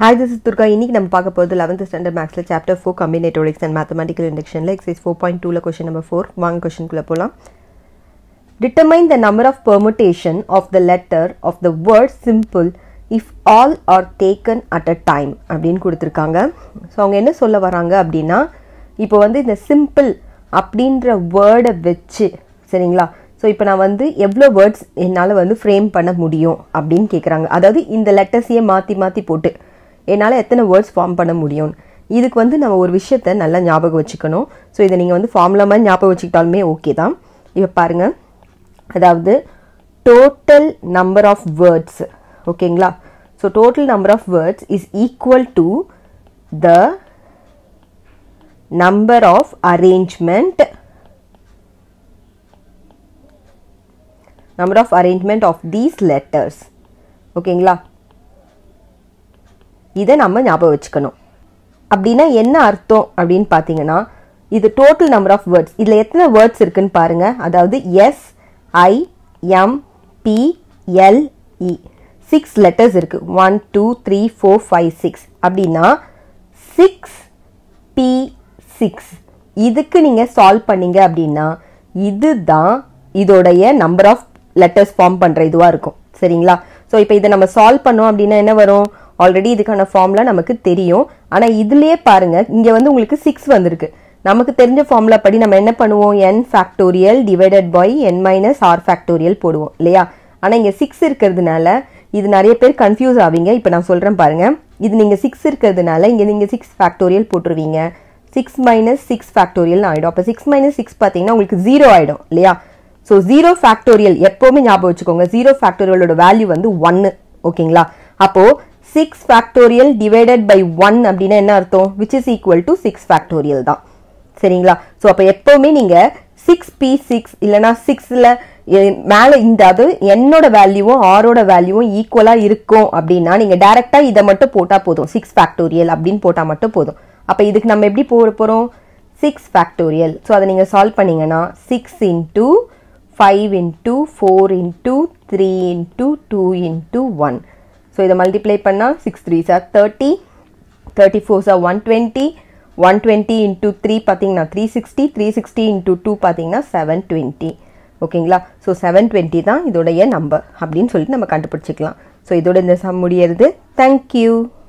hi this is Durga இன்னைக்கு நம்ம பார்க்க போகிறது லெவன்த் ஸ்டாண்டர்ட் மேக்ஸில் chapter four combinatorics and mathematical இண்டக்ஷனில் எக்ஸைஸ் ஃபோர் பாயிண்ட் டூவில் கொஷின் நம்பர் ஃபோர் வாங்க கொஷினுக்குள்ளே போகலாம் determine the number of permutation of the letter of the word simple if all are taken at a time அப்படின்னு கொடுத்துருக்காங்க so அவங்க என்ன சொல்ல வராங்க அப்படின்னா இப்போ வந்து இந்த சிம்பிள் அப்படின்ற வேர்டை வச்சு சரிங்களா ஸோ இப்போ நான் வந்து எவ்வளோ வேர்ட்ஸ் என்னால் வந்து ஃப்ரேம் பண்ண முடியும் அப்படின்னு கேட்குறாங்க அதாவது இந்த லெட்டர்ஸையே மாற்றி மாற்றி போட்டு என்னால் எத்தனை வேர்ட்ஸ் ஃபார்ம் பண்ண முடியும் இதுக்கு வந்து நம்ம ஒரு விஷயத்த நல்லா ஞாபகம் வச்சுக்கணும் ஸோ இதை நீங்கள் வந்து ஃபார்முலா மாதிரி ஞாபகம் வச்சுக்கிட்டாலுமே ஓகே தான் இப்போ பாருங்கள் அதாவது டோட்டல் நம்பர் ஆஃப் வேர்ட்ஸ் ஓகேங்களா so total number of words is equal to the number of arrangement number of arrangement of these letters ஓகேங்களா இதை நம்ம ஞாபகம் வச்சுக்கணும் அப்படின்னா என்ன அர்த்தம் அப்படின்னு பார்த்தீங்கன்னா இது டோட்டல் நம்பர் ஆஃப் வேர்ட்ஸ் இதில் எத்தனை வேர்ட்ஸ் இருக்குன்னு பாருங்க அதாவது S I M P L E six letters இருக்கு one two three four five six அப்படின்னா சிக்ஸ் பி சிக்ஸ் இதுக்கு நீங்கள் சால்வ் பண்ணீங்க அப்படின்னா இதுதான் இதோடைய நம்பர் ஆஃப் லெட்டர்ஸ் ஃபார்ம் பண்ணுற இதுவாக இருக்கும் சரிங்களா ஸோ இப்போ இதை நம்ம சால்வ் பண்ணோம் அப்படின்னா என்ன வரும் ஆல்ரெடி இதுக்கான ஃபார்ம்லாம் நமக்கு தெரியும் ஆனால் இதுலேயே பாருங்க இங்கே வந்து உங்களுக்கு சிக்ஸ் வந்திருக்கு நமக்கு தெரிஞ்ச ஃபார்முலா படி நம்ம என்ன பண்ணுவோம் n factorial divided by n minus R factorial போடுவோம் இல்லையா ஆனால் இங்கே சிக்ஸ் இருக்கிறதுனால இது நிறைய பேர் கன்ஃபியூஸ் ஆவீங்க இப்போ நான் சொல்கிறேன் பாருங்க இது நீங்கள் சிக்ஸ் இருக்கிறதுனால இங்கே நீங்கள் சிக்ஸ் ஃபேக்டோரியல் போட்டுருவீங்க சிக்ஸ் மைனஸ் சிக்ஸ் ஃபேக்டோரியல் ஆகிடும் அப்போ சிக்ஸ் மைனஸ் சிக்ஸ் பார்த்தீங்கன்னா உங்களுக்கு ஜீரோ ஆகிடும் இல்லையா ஸோ ஜீரோ ஃபேக்டோரியல் எப்போவுமே ஞாபகம் வச்சுக்கோங்க ஜீரோ ஃபேக்டோரியலோட வேல்யூ வந்து ஒன்னு ஓகேங்களா அப்போ six factorial divided by one அப்படின்னா என்ன அர்த்தம் which is equal to six factorial தான் சரிங்களா ஸோ அப்போ எப்போவுமே நீங்கள் சிக்ஸ் பி சிக்ஸ் இல்லைனா சிக்ஸில் மேலே இந்த அது என்னோட வேல்யூவும் ஆரோட வேல்யூவும் ஈக்குவலாக இருக்கும் அப்படின்னா நீங்கள் டேரெக்டாக இதை மட்டும் போட்டால் போதும் சிக்ஸ் ஃபேக்டோரியல் அப்படின்னு போட்டால் மட்டும் போதும் அப்போ இதுக்கு நம்ம எப்படி போட போகிறோம் சிக்ஸ் ஃபேக்டோரியல் ஸோ அதை நீங்கள் சால்வ் பண்ணீங்கன்னா six into five into four into three into two into one so இதை மல்டிப்ளை பண்ணால் six three sir thirty thirty four sir one twenty one twenty into three பார்த்தீங்கன்னா three sixty three sixty into two பார்த்தீங்கன்னா seven twenty ஓகேங்களா so seven twenty தான் இதோடைய number அப்படின்னு சொல்லிட்டு நம்ம கண்டுபிடிச்சிக்கலாம் ஸோ இதோட இந்த சம் முடியறது தேங்க்யூ